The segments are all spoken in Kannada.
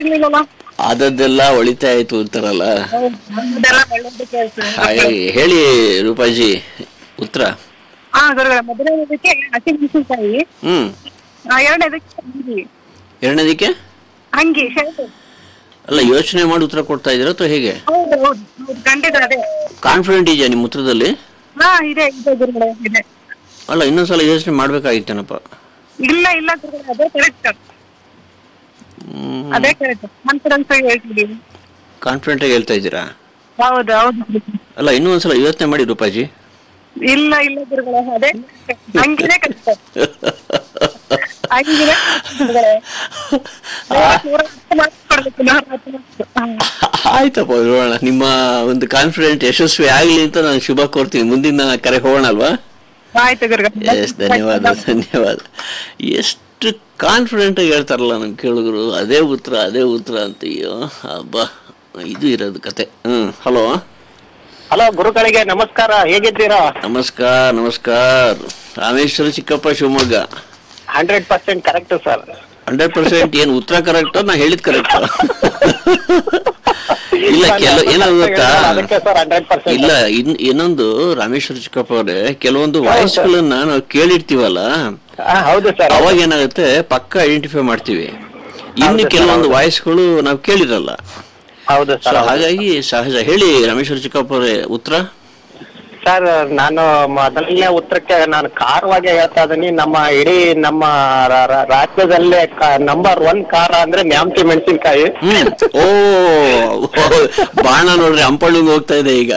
ಗೊತ್ತಿರ್ಲಿಲ್ಲಲ್ಲ ಆದದ್ದೆಲ್ಲ ಒಳಿತಾ ಆಯ್ತು ಅಂತಾರಲ್ಲ ಅದೆಲ್ಲ ಒಳ್ಳೇದು ಕೆಲಸ ಹಾಗಾಗಿ ಹೇಳಿ ರೂಪಾಜಿ ಉತ್ತರ ಹಾ ಗುರುಗಳೇ ಮೊದಲನೇದಕ್ಕೆ ಹಸಿಮೆಣಸಿನಕಾಯಿ ಹ್ಮ್ ಎರಡನೇದಕ್ಕೆ ಅಂಗಿ ಎರಡನೇದಕ್ಕೆ ಅಂಗಿ ಶರ್ಟ್ ಅಲ್ಲ ಯೋಚನೆ ಮಾಡಿ ಉತ್ತರ ಕೊಡ್ತಾ ಇದ್ದೀರಾ ಅಥವಾ ಹೇಗೆ ಹೌದು ಹೌದು ಹೌದು ಖಂಡಿತ ಅದೇ ಕಾನ್ಫಿಡೆಂಟ್ ಇದೆಯಾ ನಿಮ್ಮ ಉತ್ತರದಲ್ಲಿ ಹಾ ಇದೆ ಇದೆ ಗುರುಗಳೇ ಇದೆ ಅಲ್ಲ ಇನ್ನೊಂದ್ಸಲ ಯೋಚನೆ ಮಾಡ್ಬೇಕಾಗಿತ್ತೇನಪ್ಪ ಇಲ್ಲ ಇಲ್ಲ ಗುರುಗಳೇ ಅದೇ ಕರೆಕ್ಟ್ ಹ್ಮ್ ಅದೇ ಕರೆಕ್ಟ್ ಕಾನ್ಫಿಡೆನ್ಸ್ ಹೇಳ್ತಿದೀವಿ ಕಾನ್ಫಿಡೆಂಟ್ ಆಗಿ ಹೇಳ್ತಾ ಇದ್ದೀರಾ ಹೌದು ಹೌದು ಗುರುಗಳೇ. ಅಲ್ಲ ಇನ್ನೂ ಒಂದ್ಸಲ ಯೋಚನೆ ಮಾಡಿ ರೂಪಾಜಿ ಇಲ್ಲ ಇಲ್ಲ ಗುರುಗಳೇ ಅದೇ ಅಂಗಿನೇ ಕಷ್ಟ ಅಂಗಿನೇ ಗುರುಗಳೇ ನೂರ ಹತ್ತು marks ಕೊಡ್ಬೇಕು, ನೂರ ಹತ್ತು marks. ಹಾ. ಆಯ್ತಪ್ಪ ನೋಡೋಣ ನಿಮ್ಮ ಒಂದು ಕಾನ್ಫಿಡೆಂಟ್ ಯಶಸ್ವಿ ಆಗ್ಲಿ ಅಂತ ನಾನು ಶುಭ ಕೋರ್ತೀನಿ ಮುಂದಿನ ಕರೆ ಹೋಗೋಣ ಅಲ್ವಾ ಆಯ್ತು ಗುರುಗಳೇ ಎಸ್ ಧನ್ಯವಾದ ಧನ್ಯವಾದ ಎಷ್ಟು ಕಾನ್ಫಿಡೆಂಟ್ ಆಗಿ ಹೇಳ್ತಾರಲ್ಲ ನಮ್ ಕೇಳಿದ್ರು ಅದೇ ಉತ್ತರ ಅದೇ ಉತ್ತರ ಅಂತ ಅಯ್ಯೋ ಹಬ್ಬ ಇದು ಇರೋದು ಕತೆ ಹ್ಮ್ ಹಲೋ ಹಲೋ ಗುರುಗಳಿಗೆ ನಮಸ್ಕಾರ ಹೇಗಿದ್ದೀರಾ ನಮಸ್ಕಾರ ನಮಸ್ಕಾರ ರಾಮೇಶ್ವರ ಚಿಕ್ಕಪ್ಪ Shivamogga hundred percent correct sir hundred percent ಏನ್ ಉತ್ತರ ಕರೆಕ್ಟ್ ನಾ ಹೇಳಿದ್ ಕರೆಕ್ಟ್ ಇಲ್ಲ ಕೆಲ ಏನಾದ್ರು ಗೊತ್ತಾ ಅದಕ್ಕೆ ಸರ್ ಹಂಡ್ರೆಡ್ ಪರ್ಸೆಂಟ್ ಇಲ್ಲ ಇನ್ ಇನ್ನೊಂದು ರಾಮೇಶ್ವರ ಚಿಕ್ಕಪ್ಪ ಅವರೇ ಕೆಲವೊಂದು ವಾಯ್ಸ್ಗಳನ್ನ ನಾವು ಕೇಳಿರ್ತೀವಲ್ಲ ಹೌದು ಸರ್ ಅವಾಗ ಏನಾಗುತ್ತೆ ಪಕ್ಕ ಐಡೆಂಟಿಫೈ ಮಾಡ್ತೀವಿ ಇನ್ನು ಹೌದು sir, ಕೆಲವೊಂದು ಹೌದು. ವಾಯ್ಸ್ಗಳು ನಾವು ಕೇಳಿರಲ್ಲ ಹೌದು ಸೊ ಸರ್ ಹಾಗಾಗಿ ಸಹಜ ಹೇಳಿ ರಾಮೇಶ್ವರ ಚಿಕ್ಕಪ್ಪ ಅವರೇ ಉತ್ತರ ಸರ್ ನಾನು ಮೊದಲನೇ ಉತ್ತರಕ್ಕೆ ನಾನು ಕಾರವಾಗಿ ಹೇಳ್ತಾ ಇದೀನಿ ನಮ್ಮ ಇಡೀ ನಮ್ಮ ರಾ- ರಾ- ರಾಜ್ಯದಲ್ಲೇ ನಂಬರ್ ಒನ್ ಖಾರ ಅಂದ್ರೆ ನ್ಯಾಮತಿ ಮೆಣಸಿನ್ಕಾಯಿ ಹ್ಮ್ ಓ ಬಾಣ ನೋಡ್ರಿ ಅಂಪಳ್ಳಿಂಗ್ ಹೋಗ್ತಾ ಇದೆ ಈಗ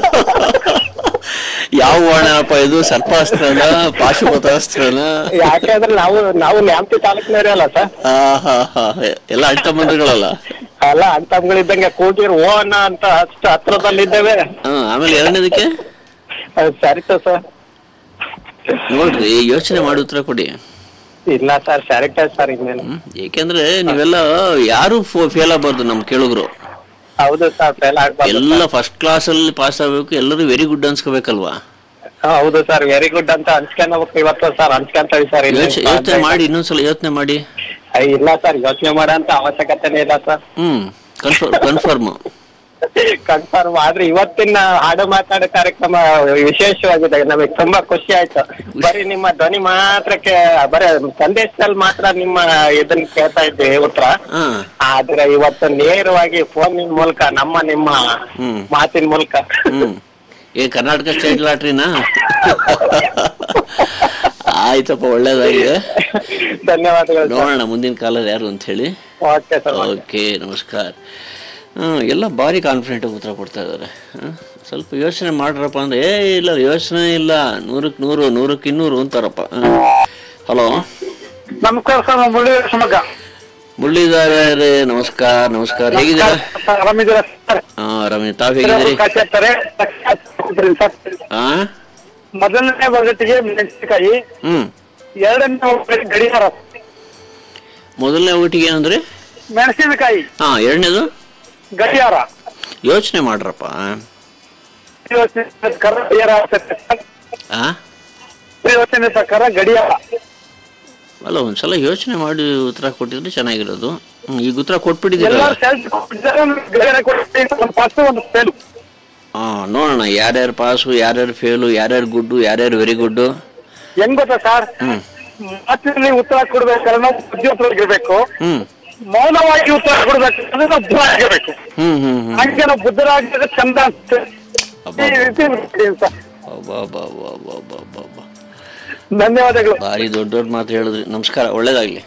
ಯಾವ ಬಾಣಪ್ಪ ಇದು ಸರ್ಪಾಸ್ತ್ರನ ಪಾಶುಪತಾಸ್ತ್ರನ ಯಾಕೆಂದ್ರೆ ನಾವು ನಾವು ನ್ಯಾಮತಿ ತಾಲೂಕಿನವರೇ ಅಲ್ಲ ಸರ್ ಆ, ಹಾ ಹಾ ಎಲ್ಲ ಅಡ್ಡಮಂದ್ರಗಳಲ್ಲ ಅಲ್ಲ ಅಂತಮ್ಗಳಿದ್ದಂಗೆ ಕೂಗಿರ್ ಓ ಅನ್ನ ಅಂತ ಅಷ್ಟು ಹತ್ರದಲ್ಲಿದ್ದೇವೆ ಹಾ ಆಮೇಲೆ ಎರಡನೇದಕ್ಕೆ ಸರಿತು ಸರ್ ನೋಡ್ರಿ ಯೋಚನೆ ಮಾಡಿ ಉತ್ತರ ಕೊಡಿ ಇಲ್ಲ ಸರ್ ಸರಿತ ಸರ್ ಇನ್ನೇನು ಹ್ಮ್ ಏಕೆಂದ್ರೆ ನೀವೆಲ್ಲ ಯಾರು ಫೇಲ್ ಆಗಬಾರ್ದು ನಮ್ ಕೇಳುಗರು ಹೌದು ಸರ್ ಫೇಲ್ ಆಗ್ಬಾರ್ದು ಎಲ್ಲ ಫಸ್ಟ್ ಕ್ಲಾಸ್ ಅಲ್ಲಿ ಪಾಸ್ ಆಗ್ಬೇಕು ಎಲ್ಲರೂ ವೆರಿ ಗುಡ್ ಅನ್ಸ್ಕೋಬೇಕಲ್ವಾ ಹಾ, ಹೌದು ಸರ್ ವೆರಿ ಗುಡ್ ಅಂತ ಅನ್ಸ್ಕೊಂಡ್ಬೇಕು ಇವತ್ತು ಸರ್ ಅನ್ಸ್ಕೊಂತೀವಿ ಸರ್ ಯೋಚನೆ ಯೋಚನೆ ಮಾಡಿ ಇನ್ನೊಂದ್ಸಲ ಯೋಚನೆ ಮಾಡಿ ಇಲ್ಲ ಸರ್ ಯೋಚನೆ ಮಾಡೋಂತ ಅವಶ್ಯಕತೆನೇ ಇಲ್ಲ sir hmm confirm confirm confirm ಆದ್ರೆ ಇವತ್ತಿನ ಹಾಡು ಮಾತಾಡೋ ಕಾರ್ಯಕ್ರಮ ವಿಶೇಷವಾಗಿದೆ ನಮಗೆ ತುಂಬಾ ಖುಷಿ ಆಯ್ತು ಬರೀ ನಿಮ್ಮ ಧ್ವನಿ ಮಾತ್ರಕ್ಕೆ ಬರೀ ಸಂದೇಶದಲ್ಲಿ ಮಾತ್ರ ನಿಮ್ಮ ಇದನ್ನ ಕೇಳ್ತಾ ಇದ್ವಿ ಉತ್ತರ ಹಾ ಆದ್ರೆ ಇವತ್ತು ನೇರವಾಗಿ ಫೋನಿನ ಮೂಲಕ ನಮ್ಮ ನಿಮ್ಮ ಹ್ಮ್. ಮಾತಿನ ಮೂಲಕ ಹ್ಮ್ ಏ ಕರ್ನಾಟಕ ಸ್ಟೇಟ್ ಲಾಟ್ರಿನಾ ಆಯ್ತಪ್ಪ ಒಳ್ಳೇದಾಗಿದೆ ಧನ್ಯವಾದಗಳು ಸರ್ ನೋಡೋಣ ಮುಂದಿನ ಕಾಲದಲ್ಲಿ ಯಾರು ಅಂತ ಹೇಳಿ ಓಕೆ ಸರ್ ಓಕೆ ನಮಸ್ಕಾರ ಹ್ಮ್ ಎಲ್ಲ ಭಾರಿ ಕಾನ್ಫಿಡೆಂಟ್ ಉತ್ತರ ಕೊಡ್ತಾ ಇದ್ದಾರೆ ಸ್ವಲ್ಪ ಯೋಚನೆ ಮಾಡ್ರಪ್ಪ ಅಂದ್ರೆ ಏ ಇಲ್ಲ ಯೋಚನೆ ಇಲ್ಲ ನೂರಕ್ಕೆ ನೂರು ನೂರಕ್ಕೆ ಇನ್ನೂರು ಅಂತಾರಪ್ಪ ಹಲೋ ನಮಸ್ಕಾರ ಸರ್ ನಾನು ಮುರಳಿ ಶಿವಮೊಗ್ಗ ಮುರಳೀಧರರೇ ನಮಸ್ಕಾರ ನಮಸ್ಕಾರ ಹೇಗಿದ್ದೀರಾ ಸರ್, ಆರಾಮಿದ್ದೀರಾ ಸರ್ ಹಾ ರಮೇಶ್ ತಾವ್ ಹೇಗಿದ್ದೀರಿ ಕಾಶಿ ಆಗ್ತಾರೆ ಸರ್ ಹಾ ಮೊದಲನೇ ಬಜೆಟ್ಗೆ ಮೆಣಸಿನಕಾಯಿ ಹ್ಮ್ ಎರಡನೇ ಬಜೆಟ್ ಗಡಿಯಾರ ಮೊದಲನೇ ಊಟಿಗೆ ಏನಂದ್ರೆ ಮೆಣಸಿನಕಾಯಿ ಹಾ ಎರಡನೇದು ಗಡಿಯಾರ ಯೋಚನೆ ಮಾಡ್ರಪ್ಪ ಯೋಚನೆ ಪ್ರಕಾರ ಗಡಿಯಾರ ಆಗ್ತದೆ ಸರ್. ಆ ಯೋಚನೆ ಪ್ರಕಾರ ಗಡಿಯಾರ ಅಲ್ಲ ಒಂದ್ಸಲ ಯೋಚನೆ ಮಾಡಿ ಉತ್ತರ ಕೊಟ್ಟಿದ್ರೆ ಚೆನ್ನಾಗಿರೋದು ಹ್ಮ್, ಈಗ ಉತ್ತರ ಕೊಟ್ಬಿಟ್ಟಿದ್ದೀರಲ್ಲ ಎಲ್ಲರೂ ಸೇರ್ಸಿ ಕೊಟ್ಟಿದ್ದಾರೆ, ಒಂದು ಗಡಿಯಾರ ಕೊಡ್ತೀನಿ, ಒಂದು ಫಸ್ಟ್ ಒಂದು ಪೆನ್ ಹಾ ನೋಡೋಣ ಯಾರ್ಯಾರು ಪಾಸು ಯಾರ್ಯಾರು ಫೇಲು ಯಾರ್ಯಾರು ಗುಡ್ಡು ಯಾರ್ಯಾರು ವೆರಿ ಗುಡ್ಡು ಹೆಂಗ್ ಗೊತ್ತಾ ಸರ್ ಹ್ಮ್ ಮಾತಿನಲ್ಲಿ ಉತ್ತರ ಕೊಡ್ಬೇಕಾದ್ರೆ ನಾವು ಬುದ್ಧಿವಂತರಾಗಿರ್ಬೇಕು ಹ್ಮ್ ಮೌನವಾಗಿ ಉತ್ತರ ಕೊಡ್ಬೇಕು ಅಂದ್ರೆ ನಾವು ಬುದ್ಧರಾಗಿರ್ಬೇಕು ಹ್ಮ್ ಹ್ಮ್ ಹ್ಮ್ ಹಂಗೆ ನಾವು ಬುದ್ಧರಾಗಿದ್ರೆ ಚಂದ ಅನ್ಸುತ್ತೆ ಅಬ್ಬಾ. ಈ ರೀತಿ ಇರ್ತೀನಿ ಸರ್. ಅಬ್ಬಬ್ಬಬ್ಬಬ್ಬಬ್ಬಬ್ಬ. ಧನ್ಯವಾದಗಳು ಭಾರಿ ದೊಡ್ಡ ದೊಡ್ಡ ಮಾತು ಹೇಳಿದ್ರಿ ನಮಸ್ಕಾರ ಒಳ್ಳೇದಾಗ್ಲಿ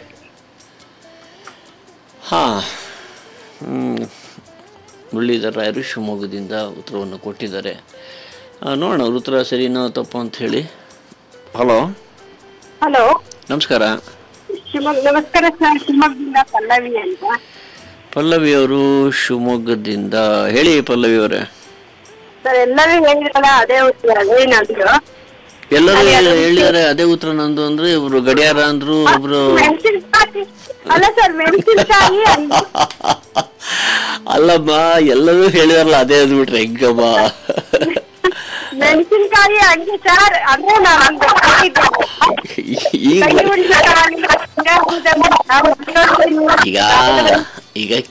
ಹಾ ಹ್ಮ್ ಮುರಳೀಧರ ರಾಯರು ಶಿವಮೊಗ್ಗದಿಂದ ಉತ್ತರವನ್ನು ಕೊಟ್ಟಿದ್ದಾರೆ ಆ, ನೋಡೋಣ ಅವ್ರ ಉತ್ತರ ಸರಿನೋ ತಪ್ಪು ಅಂತ ಹೇಳಿ ಹಲೋ ಹಲೋ ನಮಸ್ಕಾರ ಶಿವಮೊಗ್ಗ ನಮಸ್ಕಾರ ಸರ್ ಶಿವಮೊಗ್ಗದಿಂದ ಪಲ್ಲವಿ ಅಂತ ಪಲ್ಲವಿ ಅವರು ಶಿವಮೊಗ್ಗದಿಂದ ಹೇಳಿ ಪಲ್ಲವಿ ಅವರೇ ಸರ್ ಎಲ್ಲರೂ ಹೇಳಿದ್ರಲ್ಲ ಅದೇ ಉತ್ತರ ಅದೇ ನಂದು ಎಲ್ಲರೂ ಹೇಳಿದ್ದಾರೆ ಅದೇ ಉತ್ತರ ನಂದು ಅಂದ್ರೆ ಇಬ್ರು ಗಡಿಯಾರ ಅಂದ್ರು ಒಬ್ರು ಮೆಣಸಿನಕಾಯಿ ಅಲ್ಲ ಸರ್ ಮೆಣಸಿನಕಾಯಿ ಅಲ್ಲಮ್ಮ ಎಲ್ಲರೂ ಹೇಳಿದಾರಲ್ಲ ಅದೇ ಅಂದ್ಬಿಟ್ರೆ ಹೆಂಗಮ್ಮ ಮೆಣಸಿನಕಾಯಿ ಹಂಗೆ ಸರ್ ಅಂದ್ರೆ ನಾನು ಹಂಗೆ ಈಗ ಕೈ ಉಜ್ಜೋದು, ಹಂಗೆ ಉಜ್ಜೋದು, ನಾವು ಉಜ್ಜೋದು. ಈಗ ಈಗ